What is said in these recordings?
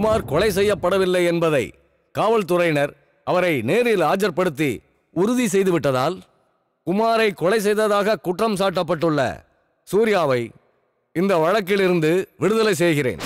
குமார் கொலை செய்யப்படவில்லை என்பதை காவல்துறையினர் அவரை நேரில் ஆஜர்படுத்தி உறுதி செய்துவிட்டதால் குமாரை கொலை செய்ததாக குற்றம் சாட்டப்பட்டுள்ள சூர்யாவை இந்த வழக்கிலிருந்து விடுதலை செய்கிறேன்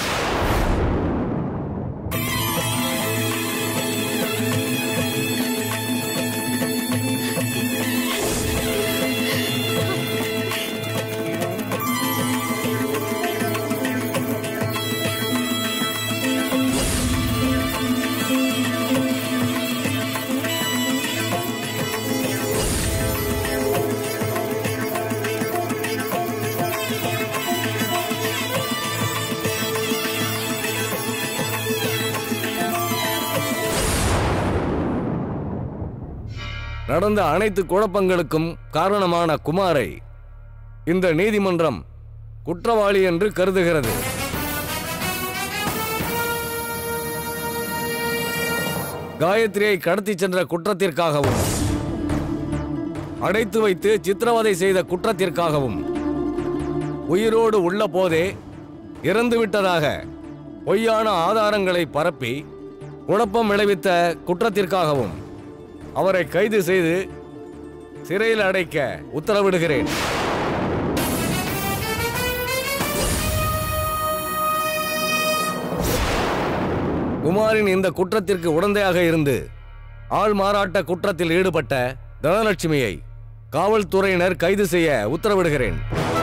நடந்த அனைத்து குழப்பங்களுக்கும் காரணமான குமாரை இந்த நீதிமன்றம் குற்றவாளி என்று கருதுகிறது காயத்ரியை கடத்திச் சென்ற குற்றத்திற்காகவும் அடைத்து வைத்து சித்திரவதை செய்த குற்றத்திற்காகவும் உயிரோடு உள்ள போதே இறந்துவிட்டதாக பொய்யான ஆதாரங்களை பரப்பி குழப்பம் விளைவித்த குற்றத்திற்காகவும் அவரை கைது செய்து சிறையில் அடைக்க உத்தரவிடுகிறேன் குமாரின் இந்த குற்றத்திற்கு உடந்தையாக இருந்து ஆள் மாறாட்ட குற்றத்தில் ஈடுபட்ட தனலட்சுமியை காவல்துறையினர் கைது செய்ய உத்தரவிடுகிறேன்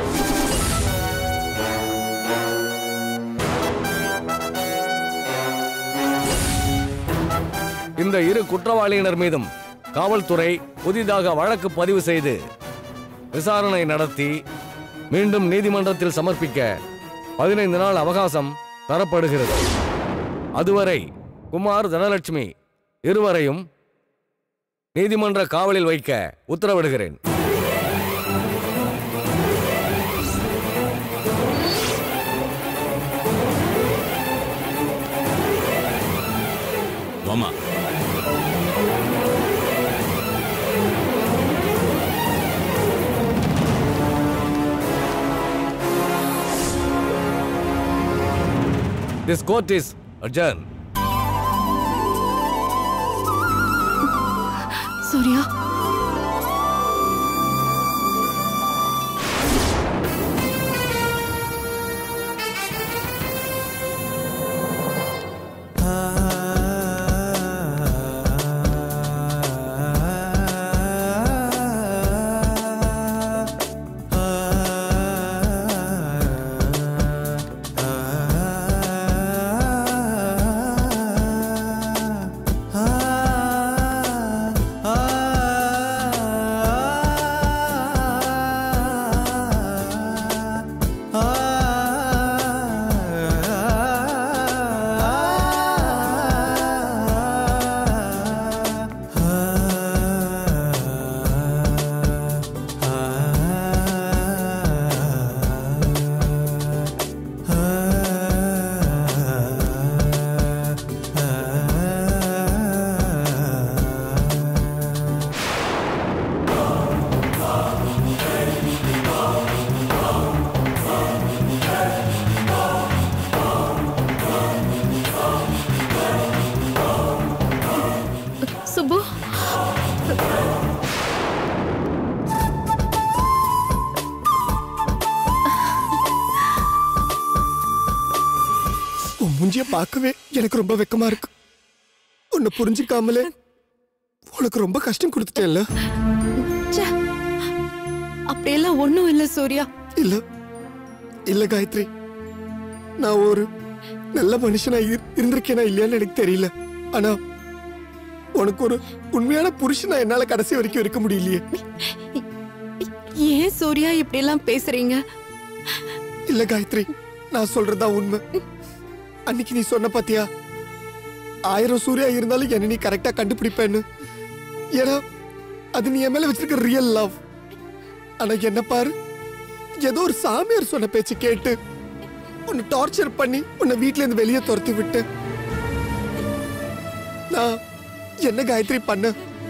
இந்த இரு குற்றவாளியினர் மீதும் காவல்துறை புதிதாக வழக்கு பதிவு செய்து விசாரணை நடத்தி மீண்டும் நீதிமன்றத்தில் சமர்ப்பிக்க பதினைந்து நாள் அவகாசம் தரப்படுகிறது அதுவரை குமார் தனலட்சுமி இருவரையும் நீதிமன்ற காவலில் வைக்க உத்தரவிடுகிறேன் வாமா This court is adjourned. Surya Subbu உன் மூஞ்சிய பார்க்கவே எனக்கு ரொம்ப வெக்கமா இருக்கு உன்னை புரிஞ்சுக்காமலே உனக்கு ரொம்ப கஷ்டம் கொடுத்துட்டேன்ல ச்சே. அப்படியெல்லாம் ஒண்ணும் இல்ல சூர்யா இல்ல இல்ல காயத்ரி நான் ஒரு நல்ல மனுஷனா இரு- இருந்திருக்கேனா இல்லையான்னு எனக்கு தெரியல ஆனா உனக்கு ஒரு உண்மையான புருஷனா என்னால கடைசி வரைக்கும் இருக்க முடியலையே ஏன் சூர்யா இப்படி எல்லாம் பேசுறீங்க இல்ல காயத்ரி நான் சொல்றதா உண்மை அன்னைக்கு நீ சொன்ன பாத்தியா ஆயிரம் சூர்யா இருந்தாலும் என்ன நீ கரெக்டா கண்டுபிடிப்பேன்னு ஏன்னா அது நீ என் மேல வச்சிருக்க ரியல் லவ் ஆனா என்ன பாரு ஏதோ ஒரு சாமியார் சொன்ன பேச்சு கேட்டு உன்னை டார்ச்சர் பண்ணி உன்னை வீட்ல இருந்து வெளியே துரத்தி விட்டு நான் என்ன காயத்ரி பண்ண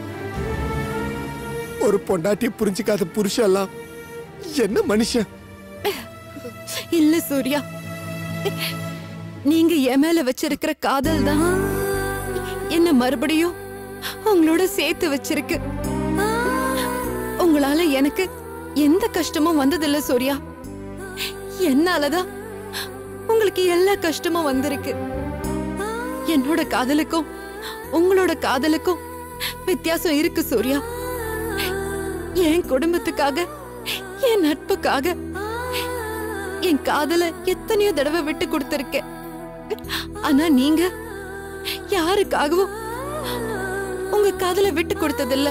ஒரு பொண்டாட்டி புரிஞ்சுக்காத புருஷன்லாம் என்ன மனுஷன் இல்ல சூர்யா நீங்க என் மேல வச்சிருக்கிற காதல் தான் என்ன மறுபடியும் உங்களோட சேர்த்து வச்சிருக்கு உங்களால எனக்கு எந்த கஷ்டமும் வந்ததில்ல சூர்யா என்னாலதான் உங்களுக்கு எல்லா கஷ்டமும் வந்திருக்கு என்னோட காதலுக்கும் உங்களோட காதலுக்கும் வித்தியாசம் இருக்கு சூர்யா என் குடும்பத்துக்காக என் நட்புக்காக என் காதல எத்தனையோ தடவை விட்டு கொடுத்திருக்கேன் ஆனா நீங்க யாருக்காகவும் உங்க காதல விட்டு கொடுத்ததில்ல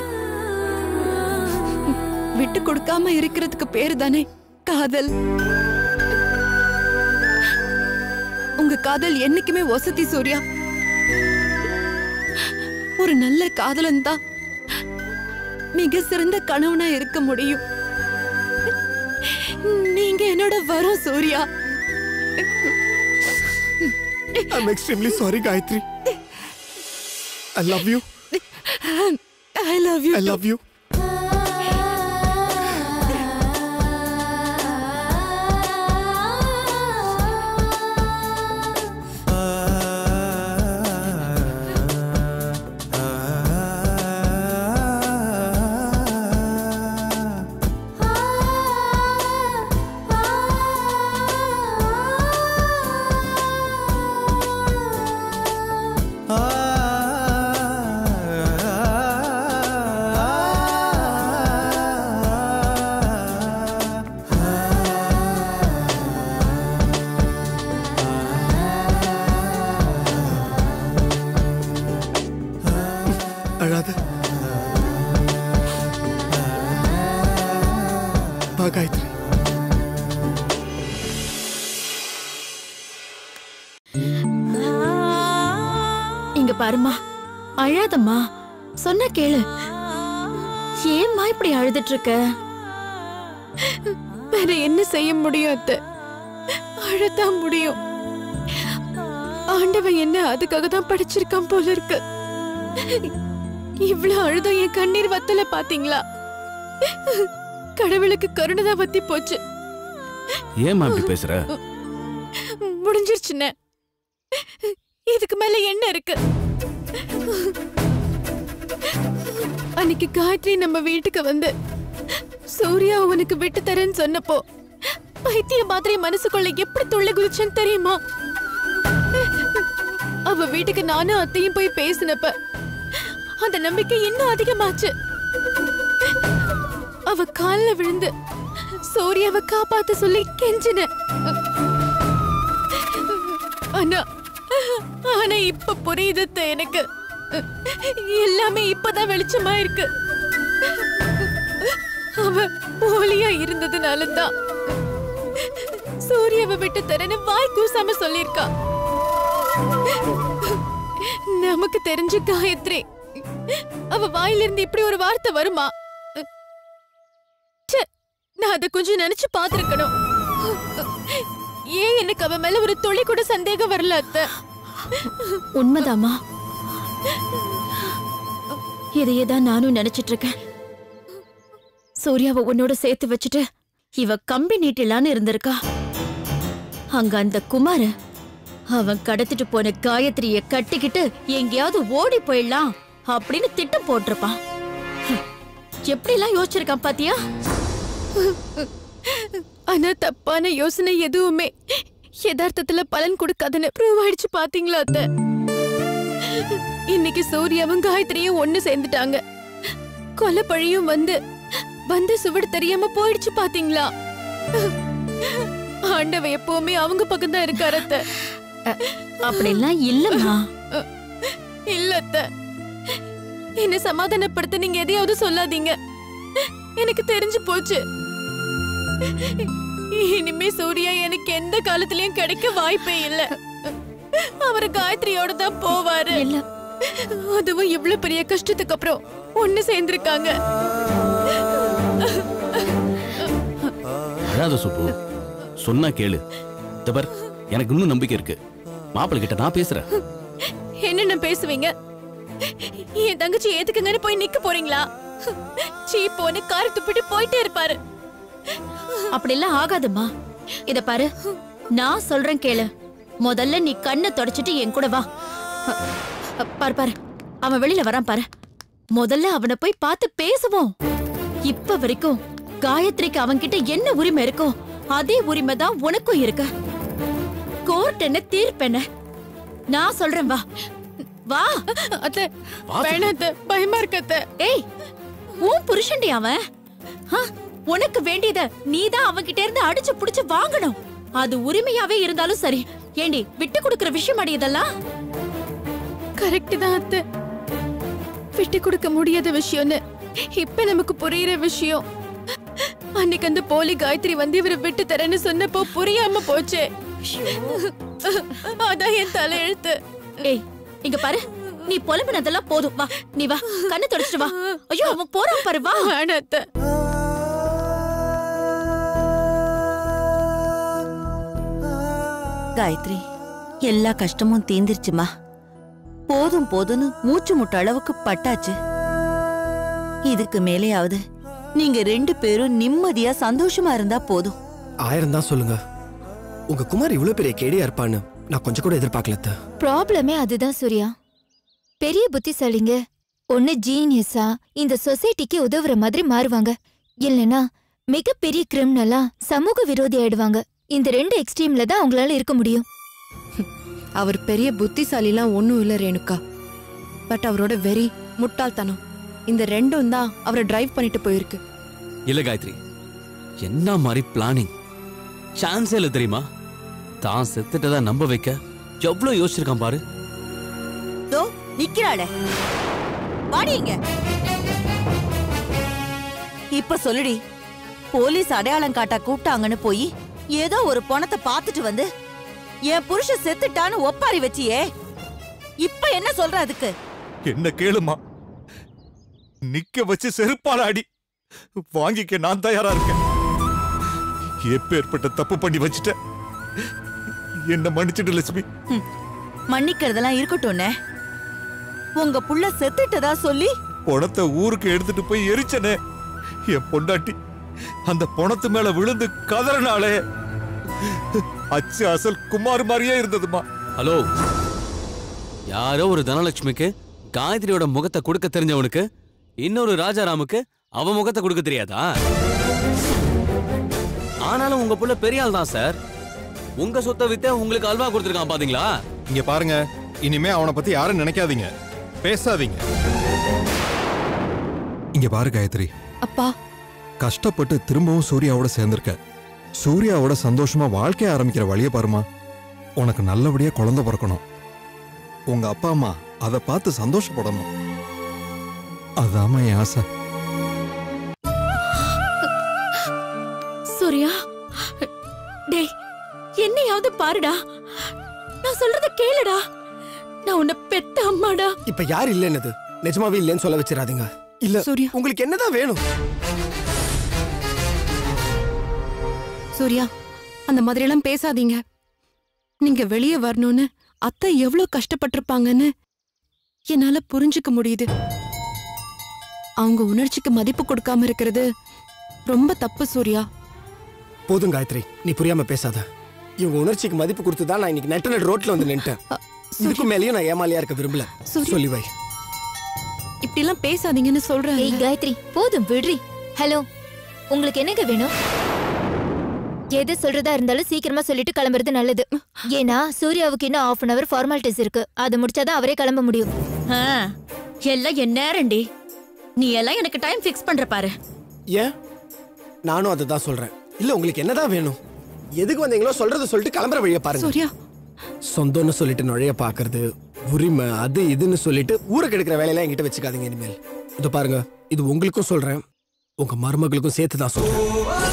விட்டு கொடுக்காம இருக்கிறதுக்கு பேரு தானே காதல் உங்க காதல் என்னைக்குமே வசதி சூர்யா ஒரு நல்ல காதலன் தான் மிக சிறந்த கணவனா இருக்க முடியும் நீங்க என்னோட வரம் Surya I'm extremely sorry, Gayatri. I love you. I love you I love you. அழாத வா காயத்ரி இங்க பாருமா அழாதம்மா சொன்ன கேளு ஏம்மா இப்படி அழுதுட்டு இருக்க வேற என்ன செய்ய முடியும் அத்தை அழத்தான் முடியும் ஆண்டவன் என்ன அதுக்காக தான் படிச்சிருக்கான் போல இருக்கு இவ்ளோ அழுதும் என் கண்ணீர் வத்தல பாத்தீங்களா கடவுளுக்கு கருணை தான் வத்தி போச்சு ஏம்மா இப்படி பேசுற முடிஞ்சிருச்சுன்னு இதுக்கு மேல என்ன இருக்கு அன்னைக்கு காயத்ரி நம்ம வீட்டுக்கு வந்து சூர்யா உனக்கு விட்டு தரேன்னு சொன்னப்போ பைத்திய மாதிரி மனசுக்குள்ள எப்படி துள்ளி குதிச்சேன்னு தெரியுமா அவ வீட்டுக்கு நானும் அத்தையும் போய் பேசினப்ப அந்த நம்பிக்கை இன்னும் அதிகமாச்சு அவ கால்ல விழுந்து சூர்யாவை காப்பாத்த சொல்லி கெஞ்சின ஆனா ஆனா இப்ப புரியுது அத்தை எனக்கு எல்லாமே இப்பதான் வெளிச்சமா இருக்கு அவ போலியா இருந்ததுனால தான் சூர்யாவை விட்டு தரேன்னு வாய் கூசாம சொல்லிருக்கா நமக்கு தெரிஞ்ச காயத்ரி அவ வாயிலிருந்து இப்படி ஒரு வார்த்தை வருமா ச்சே, நான் அதை கொஞ்சம் நினைச்சு பார்த்திருக்கணும் ஏன் எனக்கு அவ மேல ஒரு துளி கூட சந்தேகம் வரல அத்தை உண்மைதாம்மா இதையே தான் நானும் நினைச்சிட்டு இருக்கேன் சூர்யாவை உன்னோட சேர்த்து வச்சுட்டு இவ கம்பி நீட்டிலான்னு இருந்திருக்கா அங்க அந்த குமார அவன் கடத்திட்டு போன காயத்ரிய கட்டிக்கிட்டு எங்கேயாவது ஓடி போயிடலாம் அப்படின்னு திட்டம் போட்டிருப்பான் ஹம், எப்படிலாம் யோசிச்சிருக்கான் பாத்தியா ஆனா தப்பான யோசனை எதுவுமே யதார்த்தத்துல பலன் கொடுக்காதுன்னு ப்ரூவ் ஆயிடுச்சு பாத்தீங்களா அத்தை இன்னைக்கு சூர்யாவும் காயத்ரியும் ஒண்ணு சேர்ந்துட்டாங்க கொலை பழியும் வந்து வந்து சுவடு தெரியாம போயிடுச்சு பாத்தீங்களா ஆண்டவ எப்பவுமே அவங்க பக்கம் தான் இருக்காரு அத்தை அப்படிலாம் இல்லம்மா இல்ல அத்தை என்ன சமாதானப்படுத்த நீங்க எதையாவது சொல்லாதீங்க எனக்கு தெரிஞ்சு போச்சு இனிமே சூர்யா எனக்கு எந்த காலத்திலயும் கிடைக்க வாய்ப்பே இல்ல அவர் காயத்ரியோட தான் போவாரு இல்ல அதுவும் இவ்வளவு பெரிய கஷ்டத்துக்கு அப்புறம் ஒண்ணு சேர்ந்திருக்காங்க அழாத சுப்பு சொன்னா கேளு தபர் எனக்கு இன்னும் நம்பிக்கை இருக்கு மாப்பிள்ளை கிட்ட நான் பேசுறேன் என்னென்ன பேசுவீங்க என் தங்கச்சி ஏத்துக்குங்கன்னு போய் நிக்க போறீங்களா சீ போன்னு காரை துப்பிட்டு போயிட்டே இருப்பாரு அப்படிலாம் ஆகாதும்மா இத பாரு நான் சொல்றேன் கேளு முதல்ல நீ கண்ணை தொடச்சிட்டு என் கூட வா அ, அ, பாரு பாரு அவன் வெளியில வரான் பாரு முதல்ல அவனை போய் பார்த்து பேசுவோம் இப்ப வரைக்கும் காயத்ரிக்கு அவன்கிட்ட என்ன உரிமை இருக்கோ அதே உரிமை தான் உனக்கும் இருக்கு கோர்ட் என்ன தீர்ப்பு என்ன நான் சொல்றேன் வா வா அத்தை வேணாம் அத்தை பயமா இருக்கு அத்தை ஏய் உன் புருஷன்டி அவன் ஆ, உனக்கு வேண்டியத நீதான் அவன்கிட்ட இருந்து அடிச்சு புடிச்சு வாங்கணும் அது உரிமையாவே இருந்தாலும் சரி ஏண்டி விட்டு கொடுக்கிற விஷயம் அடி இதெல்லாம் கரெக்ட் தான் அத்தை விட்டு கொடுக்க முடியாத விஷயம்னு இப்ப நமக்கு புரியுற விஷயம் அன்னைக்கு அந்த போலி காயத்ரி வந்து இவரை விட்டு தரேன்னு சொன்னப்போ புரியாம போச்சே அதான் என் தலையெழுத்து ஏய் இங்க பாரு நீ புலம்பினதெல்லாம் போதும் வா நீ வா கண்ணு தொடச்சிட்டு வா ஐயோ அவன் போறான் பாரு வா வேணாம் அத்தை காயத்ரி எல்லா கஷ்டமும் தீந்துருச்சுமா போதும் போதும்னு மூச்சு முட்ட அளவுக்கு பட்டாச்சு இதுக்கு மேலேயாவது நீங்க ரெண்டு பேரும் நிம்மதியா சந்தோஷமா இருந்தா போதும் ஆயிரம் தான் சொல்லுங்க உங்க குமார் இவ்வளவு பெரிய கேடியா இருப்பான்னு நான் கொஞ்சம் கூட எதிர்பார்க்கல அத்தை. ப்ராப்ளமே அதுதான் சூர்யா பெரிய புத்திசாலிங்க ஒன்னு ஜீனியஸா இந்த சொசைட்டிக்கு உதவுற மாதிரி மாறுவாங்க இல்லனா மிகப்பெரிய கிரிமினலா சமூக விரோதி ஆயிடுவாங்க இந்த ரெண்டு எக்ஸ்ட்ரீம்ல தான் அவங்களால இருக்க முடியும் அவர் பெரிய புத்திசாலிலாம் ஒன்றும் இல்லை ரேணுகா பட் அவரோட வெறி முட்டாள்தனம் இந்த ரெண்டும் தான் அவரை டிரைவ் பண்ணிட்டு போயிருக்கு இல்ல காயத்ரி என்ன மாதிரி பிளானிங் சான்ஸே இல்ல தெரியுமா தான் செத்துட்டதா நம்ப வைக்க எவ்வளவு யோசிச்சிருக்கான் பாரு தோ நிக்கிறாளே வாடி இங்க இப்ப சொல்லுடி போலீஸ் அடையாளம் காட்டா கூப்பிட்டாங்கன்னு போய் ஏதோ ஒரு பணத்தை பார்த்துட்டு வந்து என் புருஷன் செத்துட்டான்னு ஒப்பாரி வச்சியே இப்ப என்ன சொல்ற அதுக்கு என்ன கேளுமா நிக்க வச்சு செருப்பால அடி வாங்கிக்க நான் தயாரா இருக்கேன் எப்பேற்பட்ட தப்பு பண்ணி வச்சுட்டேன் என்ன மன்னிச்சிடு லட்சுமி மன்னிக்கிறதெல்லாம் இருக்கட்டும்னே உங்க புள்ள செத்துட்டதா சொல்லி பணத்தை ஊருக்கு எடுத்துட்டு போய் எரிச்சனே என் பொண்டாட்டி அந்த பணத்து மேல விழுந்து கதறினாளே அச்சு அசல் குமார் மாதிரியே இருந்ததுமா ஹலோ யாரோ ஒரு தனலட்சுமிக்கு காயத்ரியோட முகத்தை கொடுக்க தெரிஞ்சவனுக்கு இன்னொரு ராஜாராமுக்கு அவன் முகத்தை கொடுக்க தெரியாதா ஆனாலும் உங்க புள்ள பெரிய ஆள் தான் சார் உங்க சொத்தை வித்தே உங்களுக்கு அல்வா கொடுத்துருக்கான் பாத்தீங்களா இங்க பாருங்க இனிமே அவனை பத்தி யாரும் நினைக்காதீங்க பேசாதீங்க இங்க பாரு காயத்ரி அப்பா கஷ்டப்பட்டு திரும்பவும் சூர்யாவோட சேர்ந்திருக்க சூர்யாவோட சந்தோஷமா வாழ்க்கைய ஆரம்பிக்கிற வழிய பாருமா உனக்கு நல்லபடியா குழந்தை பிறக்கணும் உங்க அப்பா அம்மா அதை பார்த்து சந்தோஷப்படணும் அதாம்மா என் ஆசை சூர்யா டேய் என்னையாவது பாருடா நான் சொல்றத கேளுடா நான் உன்னை பெத்த அம்மாடா இப்ப யார் இல்லைன்னது நிஜமாவே இல்லைன்னு சொல்ல வச்சிடாதீங்க இல்ல சூர்யா உங்களுக்கு என்னதான் வேணும் சூர்யா அந்த மாதிரியெல்லாம் பேசாதீங்க நீங்க வெளியே வரணும்னு அத்தை எவ்வளவு கஷ்டப்பட்டிருப்பாங்கன்னு என்னால புரிஞ்சுக்க முடியுது அவங்க உணர்ச்சிக்கு மதிப்பு கொடுக்காம இருக்கிறது ரொம்ப தப்பு சூர்யா போதும் காயத்ரி நீ புரியாம பேசாத இவங்க உணர்ச்சிக்கு மதிப்பு கொடுத்து தான் நான் இன்னைக்கு நெட்ட நடு ரோட்ல வந்து நின்ட்டேன் இதுக்கு மேலேயும் நான் ஏமாலியா இருக்க விரும்பல சூர்யா. சொல்லி வை இப்படி எல்லாம் பேசாதீங்கன்னு சொல்றேன் ஏய் காயத்ரி போதும் விடுறி ஹலோ உங்களுக்கு என்னங்க வேணும் எது சொல்றதா இருந்தாலும் சீக்கிரமா சொல்லிட்டு கிளம்புறது நல்லது ஏன்னா சூர்யாவுக்கு இன்னும் ஆஃப் அன் அவர் ஃபார்மாலிட்டிஸ் இருக்கு அது முடிச்சாதான் அவரே கிளம்ப முடியும் ஆ, எல்லாம் என் நேரண்டி நீ எல்லாம் எனக்கு டைம் ஃபிக்ஸ் பண்ற பாரு ஏன் நானும் அதை தான் சொல்றேன் இல்ல உங்களுக்கு என்னதான் வேணும் எதுக்கு வந்தீங்களோ சொல்றத சொல்லிட்டு கிளம்புற வழிய பாருங்க சூர்யா சொந்தம்னு சொல்லிட்டு நுழைய பாக்குறது உரிமை அது இதுன்னு சொல்லிட்டு ஊருக்கு எடுக்கிற வேலையெல்லாம் என்கிட்ட வச்சுக்காதீங்க இனிமேல் இது பாருங்க இது உங்களுக்கும் சொல்றேன் உங்க மருமகளுக்கும் சேர்த்து தான் சொல்றேன்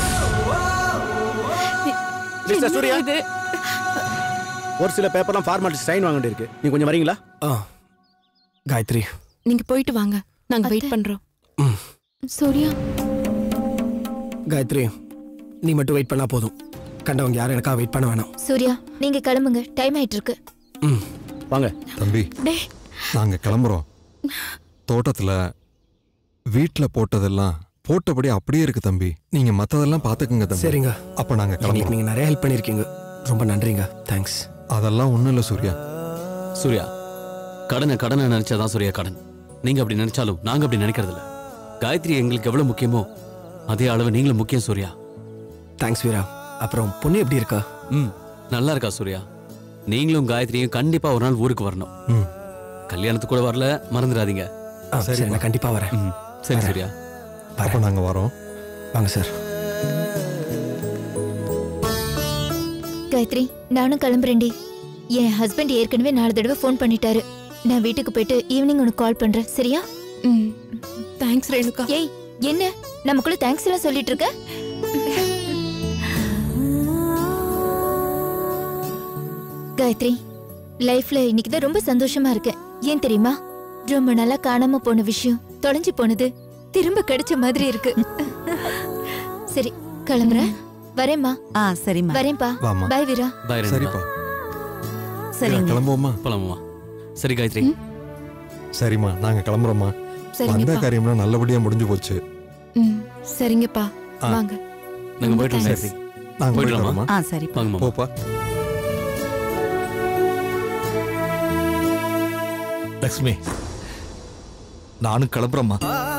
மிஸ்டர் சூர்யா இது ஒரு சில பேப்பர்லாம் ஃபார்மாலிட்டி சைன் வாங்க வேண்டியிருக்கு நீங்க கொஞ்சம் வரீங்களா ஆ காயத்ரி நீங்க போயிட்டு வாங்க நாங்க வெயிட் பண்றோம் சூர்யா காயத்ரி நீ மட்டும் வெயிட் பண்ணா போதும் கண்டவங்க யாரும் எனக்காக வெயிட் பண்ண வேணாம் சூர்யா நீங்க கிளம்புங்க டைம் ஆயிட்டு இருக்கு ம் வாங்க தம்பி டேய் நாங்க கிளம்புறோம் தோட்டத்துல வீட்ல போட்டதெல்லாம் போட்டபடி அப்படியே இருக்கு தம்பி நீங்க மத்ததெல்லாம் பாத்துக்குங்க தம்பி சரிங்க அப்ப நாங்க இன்னைக்கு கிளம்புறோம் நீங்க நிறைய ஹெல்ப் பண்ணிருக்கீங்க ரொம்ப நன்றிங்க தேங்க்ஸ் அதெல்லாம் ஒண்ணும் இல்ல சூர்யா சூர்யா கடனை கடனை நினைச்சாதான் சூர்யா கடன் நீங்க அப்படி நினைச்சாலும் நாங்க அப்படி நினைக்கிறது இல்ல காயத்ரி எங்களுக்கு எவ்வளவு முக்கியமோ அதே அளவு நீங்களும் முக்கியம் சூர்யா தேங்க்ஸ் வீரா அப்புறம் பொண்ணு எப்படி இருக்கா ம் நல்லா இருக்கா சூர்யா நீங்களும் காயத்ரியும் கண்டிப்பா ஒரு நாள் ஊருக்கு வரணும் ம் கல்யாணத்துக்கு கூட வரல மறந்துடாதீங்க ஆ, சரி நான் கண்டிப்பா வரேன் ம் சரி சூர்யா அப்ப நாங்க வரோம் வாங்க சார் காயத்ரி நானும் கிளம்புறேன்டி என் ஹஸ்பண்ட் ஏற்கனவே நாலு தடவை ஃபோன் பண்ணிட்டாரு நான் வீட்டுக்கு போயிட்டு ஈவினிங் உனக்கு கால் பண்றேன் சரியா ம் தேங்க்ஸ் ரேணுகா ஏய் என்ன நமக்குள்ள தேங்க்ஸ் எல்லாம் சொல்லிட்டு இருக்க காயத்ரி லைஃப்ல இன்னைக்கு தான் ரொம்ப சந்தோஷமா இருக்கேன் ஏன் தெரியுமா ரொம்ப நாளா காணாம போன விஷயம் தொலைஞ்சு போனது திரும்ப கிடைச்ச மாதிரி இருக்கு சரி கிளம்புறேன் வரேம்மா ஆ சரிம்மா வரேன்ப்பா வாம்மா. பாய் வீரா பாய் சரிப்பா சரிங்க கிளம்புவோமா போலாமா சரி காயத்ரி சரிம்மா நாங்க கிளம்புறோம்மா வந்த சரிங்கப்பா காரியம்லாம் நல்லபடியா முடிஞ்சு போச்சு ம் சரிங்கப்பா ஆ. வாங்க நாங்க போயிட்டு Thanks. சரி நாங்க போயிட்டு போயிடலாமா? வரோம்மா ஆ சரிப்பா வாங்க மாமா போப்பா லக்ஷ்மி நானும் கிளம்புறேம்மா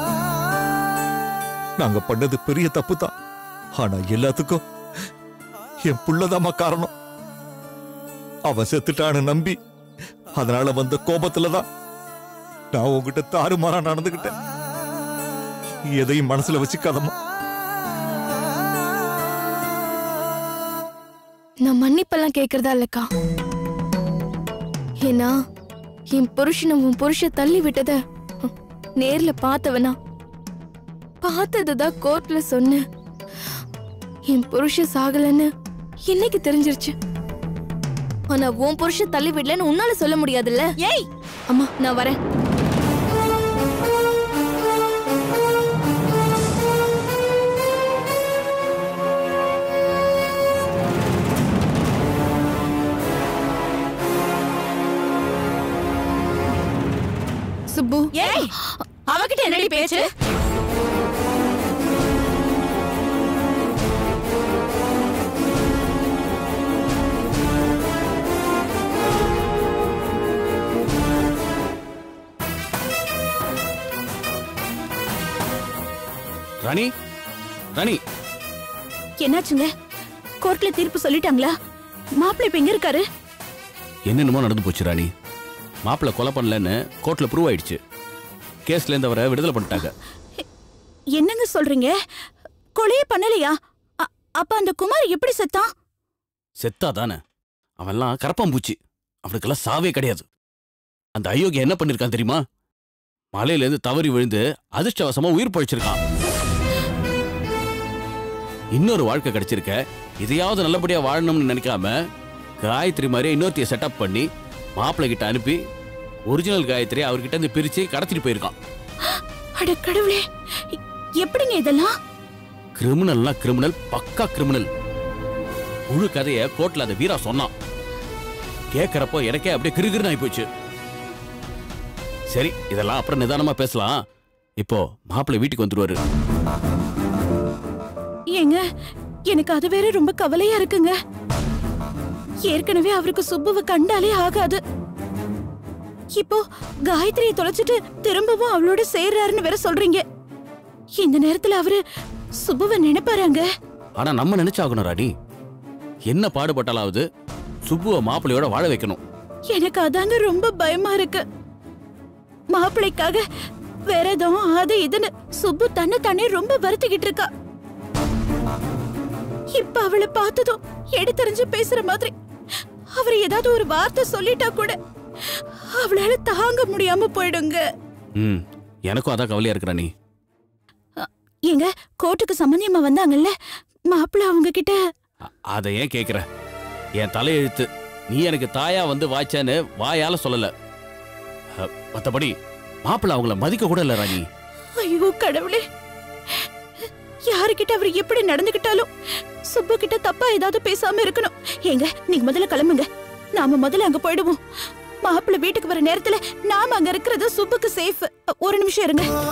நாங்க பண்ணது பெரிய தப்பு தான் ஆனா எல்லாத்துக்கும் என் புள்ளதாம்மா காரணம் அவன் செத்துட்டான்னு நம்பி அதனால வந்த கோபத்துல தான் நான் உங்ககிட்ட தாறுமாறா நடந்துகிட்டேன் எதையும் மனசுல வச்சுக்காதம்மா நான் மன்னிப்பெல்லாம் கேக்குறதா இல்லக்கா ஏன்னா என் புருஷனை உன் புருஷ தள்ளி விட்டத ஹம், நேர்ல பார்த்தவனா பார்த்ததுதான் கோர்ட்ல சொன்னேன் என் புருஷ சாகலன்னு இன்னைக்கு தெரிஞ்சிருச்சு ஆனா உன் புருஷ தள்ளி விடலன்னு உன்னால சொல்ல முடியாதுல்ல ஏய் அம்மா நான் வரேன் சுப்பு ஏய் அவகிட்ட என்னடி பேச்சு ராணி ராணி என்னாச்சுங்க கோர்ட்ல தீர்ப்பு சொல்லிட்டாங்களா மாப்பிள்ளை இப்ப எங்க இருக்காரு என்னென்னமோ நடந்து போச்சு ராணி மாப்பிள்ளை கொலை பண்ணலன்னு கோர்ட்ல ப்ரூவ் ஆயிடுச்சு கேஸ்ல இருந்து அவரை விடுதலை பண்ணிட்டாங்க என்னங்க சொல்றீங்க கொலையே பண்ணலையா அ- அப்ப அந்த குமார் எப்படி செத்தான் செத்தா தானே அவன்லாம் கரப்பாம்பூச்சி அவனுக்கெல்லாம் சாவே கிடையாது அந்த அயோக்கிய என்ன பண்ணிருக்கான் தெரியுமா மலையில இருந்து தவறி விழுந்து அதிர்ஷ்டவசமா உயிர் பழிச்சிருக்கான் இன்னொரு வாழ்க்கை கிடைச்சிருக்க இதையாவது நல்லபடியா வாழணும்னு நினைக்காம காயத்ரி மாதிரி இன்னொருத்தைய செட்டப் பண்ணி மாப்பிள்ளை கிட்ட அனுப்பி ஒரிஜினல் காயத்ரி அவர்கிட்ட இருந்து பிரிச்சு கடத்திட்டு போயிருக்கான் அட கடவுளே எ- எப்படிங்க இதெல்லாம் கிரிமினல்னா கிரிமினல் பக்கா கிரிமினல் முழு கதைய கோர்ட்ல அந்த வீரா சொன்னான் கேக்குறப்போ எனக்கே அப்படியே கிருகிருன்னு ஆகி போச்சு சரி இதெல்லாம் அப்புறம் நிதானமா பேசலாம் இப்போ மாப்பிள்ளை வீட்டுக்கு வந்துருவாரு ஏங்க எனக்கு அது வேற ரொம்ப கவலையா இருக்குங்க ஏற்கனவே அவருக்கு சுப்புவை கண்டாலே ஆகாது இப்போ காயத்ரியை தொலைச்சிட்டு திரும்பவும் அவளோட சேர்றாருன்னு வேற சொல்றீங்க இந்த நேரத்துல அவரு சுப்புவை நினைப்பாராங்க ஆனா நம்ம நினைச்சாகணும் ராணி என்ன பாடுபட்டாலாவது சுப்புவ மாப்பிள்ளையோட வாழ வைக்கணும் எனக்கு அதாங்க ரொம்ப பயமா இருக்கு மாப்பிள்ளைக்காக விரதம் அது இதுன்னு சுப்பு தன்னை தானே ரொம்ப வருத்திக்கிட்டு இருக்கா இப்ப அவளை பார்த்ததும் எடுத்தறிஞ்சு பேசுற மாதிரி அவர் ஏதாவது ஒரு வார்த்தை சொல்லிட்டா கூட அவளால தாங்க முடியாம போயிடுங்க ம் எனக்கும் அதான் கவலையா இருக்கு ராணி ஏங்க கோர்ட்டுக்கு சம்பந்தியமா வந்தாங்கல்ல மாப்பிள்ளை அவங்க கிட்ட அ- அதை ஏன் கேக்குற என் தலையெழுத்து நீ எனக்கு தாயா வந்து வாய்ச்சான்னு வாயால சொல்லல அ, மத்தபடி மாப்பிள்ளை அவங்கள மதிக்க கூட இல்ல ராணி ஐயோ கடவுளே யாருக்கிட்ட அவர் எப்படி நடந்துகிட்டாலும் சுப்பு கிட்ட தப்பா ஏதாவது பேசாம இருக்கணும் ஏங்க நீங்க முதல்ல கிளம்புங்க நாம முதல்ல அங்க போயிடுவோம் மாப்பிள்ளை வீட்டுக்கு வர நேரத்துல நாம அங்க இருக்கிறது சுப்புக்கு சேஃப் ஒரு நிமிஷம் இருங்க